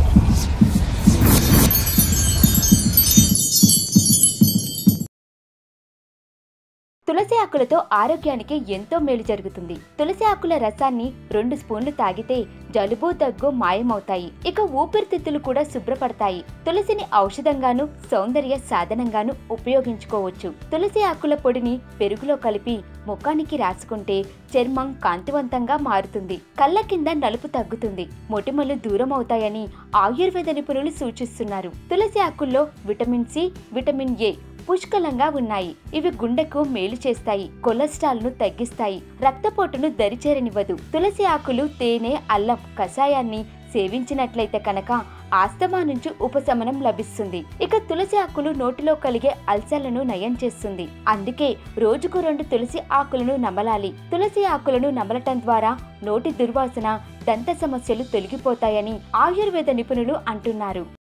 తులసి ఆకులతో ఆరోగ్యానికి ఎంతో మేలు జరుగుతుంది తులసి ఆకుల రసాన్ని రెండు స్పూన్లు తాగితే జలుబు దగ్గు మాయమవుతాయి ఇక ఊపిరితిత్తులు కూడా శుభ్రపడతాయి తులసిని ఔషధంగాను సౌందర్య సాధనంగాను ఉపయోగించుకోవచ్చు తులసి ఆకుల పొడిని పెరుగులో కలిపి ముఖానికి రాసుకుంటే చర్మం కాంతివంతంగా మారుతుంది కళ్ళ కింద నలుపు తగ్గుతుంది మొటిమలు దూరం అవుతాయని ఆయుర్వేద నిపుణులు సూచిస్తున్నారు తులసి ఆకుల్లో విటమిన్ సి విటమిన్ ఏ పుష్కలంగా ఉన్నాయి ఇవి గుండెకు మేలు చేస్తాయి కొలెస్ట్రాల్ ను తగ్గిస్తాయి రక్తపోటును దరిచేరనివ్వదు తులసి ఆకులు తేనె అల్లం కషాయాన్ని సేవించినట్లయితే కనుక ఆస్తమా నుంచి ఉపశమనం లభిస్తుంది ఇక తులసి ఆకులు నోటిలో కలిగే అల్సర్లను నయం చేస్తుంది అందుకే రోజుకు రెండు తులసి ఆకులను నమలాలి తులసి ఆకులను నమలటం ద్వారా నోటి దుర్వాసన దంత సమస్యలు తొలగిపోతాయని ఆయుర్వేద నిపుణులు అంటున్నారు